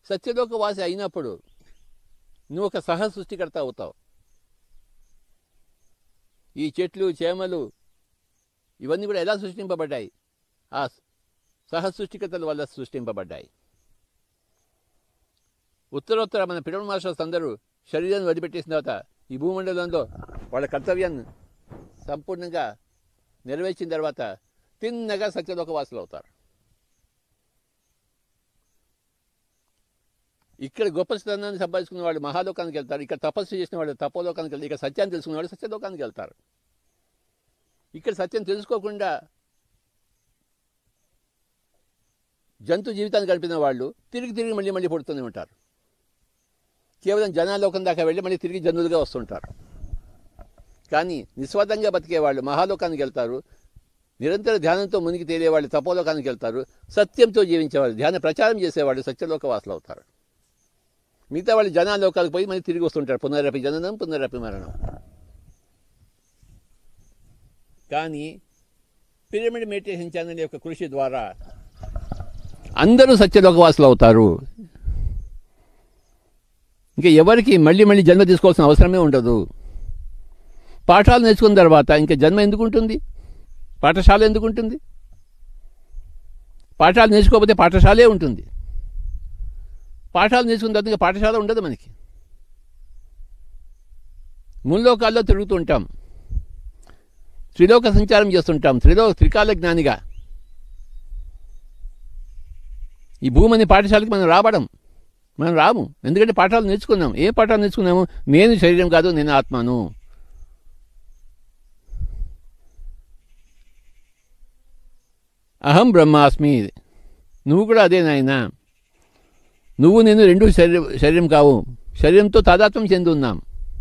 సత్యలోక వాసి అయినప్పుడు నువ్వు ఒక సహ సృష్టికర్త అవుతావు ఈ చెట్లు చేమలు ఇవన్నీ కూడా ఎలా సృష్టింపబడ్డాయి ఆ సహ సృష్టికర్తల వల్ల సృష్టింపబడ్డాయి ఉత్తరోత్తర మన పిరమిడ్ మాస్టర్స్ అందరూ శరీరాన్ని వదిలిపెట్టేసిన తర్వాత ఈ భూమండలంలో వాళ్ళ కర్తవ్యాన్ని సంపూర్ణంగా నెరవేర్చిన తర్వాత తిన్నగా సత్యలోక వాసులు అవుతారు ఇక్కడ గొప్ప స్థానాన్ని సంపాదించుకున్న వాళ్ళు మహాలోకానికి వెళ్తారు ఇక్కడ తపస్సు చేసిన వాళ్ళు తపోలోకానికి వెళ్తారు ఇక్కడ సత్యాన్ని తెలుసుకున్న వాళ్ళు సత్యలోకానికి వెళ్తారు ఇక్కడ సత్యం తెలుసుకోకుండా జంతు జీవితాన్ని గడిపిన వాళ్ళు తిరిగి తిరిగి మళ్ళీ మళ్ళీ పుడుతూనే ఉంటారు కేవలం జనాలోకం దాకా వెళ్ళి మళ్ళీ తిరిగి జనులుగా వస్తుంటారు కానీ నిస్వార్థంగా బతికే వాళ్ళు మహాలోకానికి వెళ్తారు నిరంతర ధ్యానంతో మునిగి తేలేవాళ్ళు తపోలోకానికి వెళ్తారు సత్యంతో జీవించేవాళ్ళు ధ్యాన ప్రచారం చేసేవాళ్ళు సత్యలోక వాసులు అవుతారు మిగతా వాళ్ళు జనాలోకాలకు పోయి మళ్ళీ తిరిగి వస్తుంటారు పునరపి జననం పునరపి మరణం కానీ పిరమిడ్ మెడిటేషన్ ఛానల్ యొక్క కృషి ద్వారా అందరూ సత్యలోకవాసులు అవుతారు ఇంకా ఎవరికి మళ్ళీ మళ్ళీ జన్మ తీసుకోవాల్సిన అవసరమే ఉండదు పాఠాలు నేర్చుకున్న తర్వాత ఇంకా జన్మ ఎందుకు ఉంటుంది పాఠశాల ఎందుకు ఉంటుంది పాఠాలు నేర్చుకోకపోతే పాఠశాలే ఉంటుంది పాఠాలు నేర్చుకున్న తర్వాత ఇంకా పాఠశాల ఉండదు మనకి ముల్లోకాల్లో తిరుగుతుంటాం త్రిలోక సంచారం చేస్తుంటాం త్రిలోక త్రికాల జ్ఞానిగా ఈ భూమిని పాఠశాలకి మనం రావడం మనం రాము ఎందుకంటే పాఠాలు నేర్చుకున్నాం ఏ పాఠాలు నేర్చుకున్నాము నేను శరీరం కాదు నేను ఆత్మను అహం బ్రహ్మాస్మి నువ్వు కూడా అదే నాయనా నువ్వు నేను రెండు శరీరం శరీరం కావు శరీరంతో తాదాత్మ్యం చెంది ఉన్నాం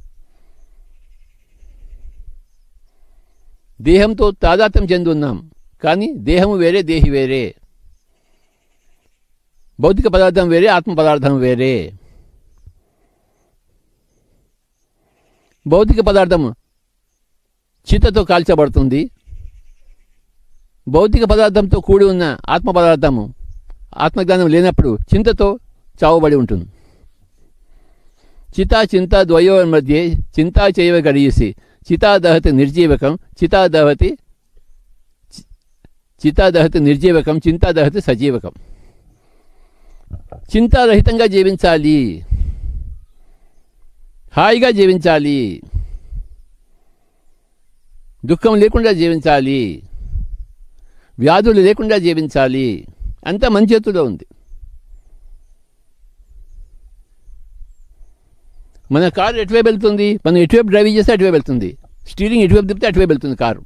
దేహంతో తాదాత్మ్యం చెంది ఉన్నాం కానీ దేహము వేరే దేహి వేరే భౌతిక పదార్థం వేరే ఆత్మ పదార్థం వేరే భౌతిక పదార్థం చిత్తతో కాల్చబడుతుంది భౌతిక పదార్థంతో కూడి ఉన్న ఆత్మ పదార్థము ఆత్మజ్ఞానం లేనప్పుడు చింతతో చావబడి ఉంటుంది చితా చింత ద్వయో మధ్య చింతా చేయవ గడియసి చితా దహతి నిర్జీవకం చితా దహతి చితా దహతి నిర్జీవకం చింతా దహతి సజీవకం చింతారహితంగా జీవించాలి హాయిగా జీవించాలి దుఃఖం లేకుండా జీవించాలి వ్యాధులు లేకుండా జీవించాలి అంతా మన చేతిలో ఉంది మన కారు ఎటువైపు వెళ్తుంది మనం ఎటువైపు డ్రైవింగ్ చేస్తే అటువైపు వెళ్తుంది స్టీరింగ్ ఎటువైపు తిప్పితే అటువైపు వెళ్తుంది కారు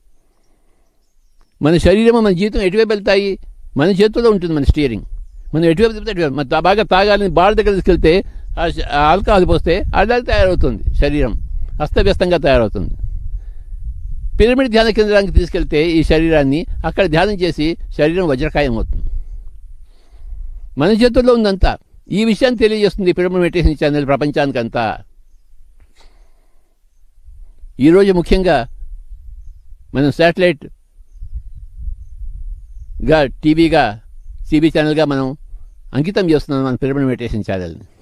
మన శరీరం మన జీవితం ఎటువైపు వెళ్తాయి మన చేతిలో ఉంటుంది మన స్టీరింగ్ మనం ఎటువైపు తిప్పితే అటువైపు మన తా- బాగా తాగాలని బార్ దగ్గర తీసుకెళ్తే ఆ శ- ఆ ఆల్కహాల్ పోస్తే అలాగే తయారవుతుంది శరీరం అస్తవ్యస్తంగా తయారవుతుంది పిరమిడ్ ధ్యాన కేంద్రానికి తీసుకెళ్తే ఈ శరీరాన్ని అక్కడ ధ్యానం చేసి శరీరం వజ్రకాయం అవుతుంది మన చేతుల్లో ఉందంతా ఈ విషయాన్ని తెలియజేస్తుంది పిరమిడ్ మెడిటేషన్ ఛానల్ ప్రపంచానికంతా ఈరోజు ముఖ్యంగా మనం శాటిలైట్ గా టీవీగా సిబి ఛానల్గా మనం అంకితం చేస్తున్నాం మన పిరమిడ్ మెడిటేషన్ ఛానల్ని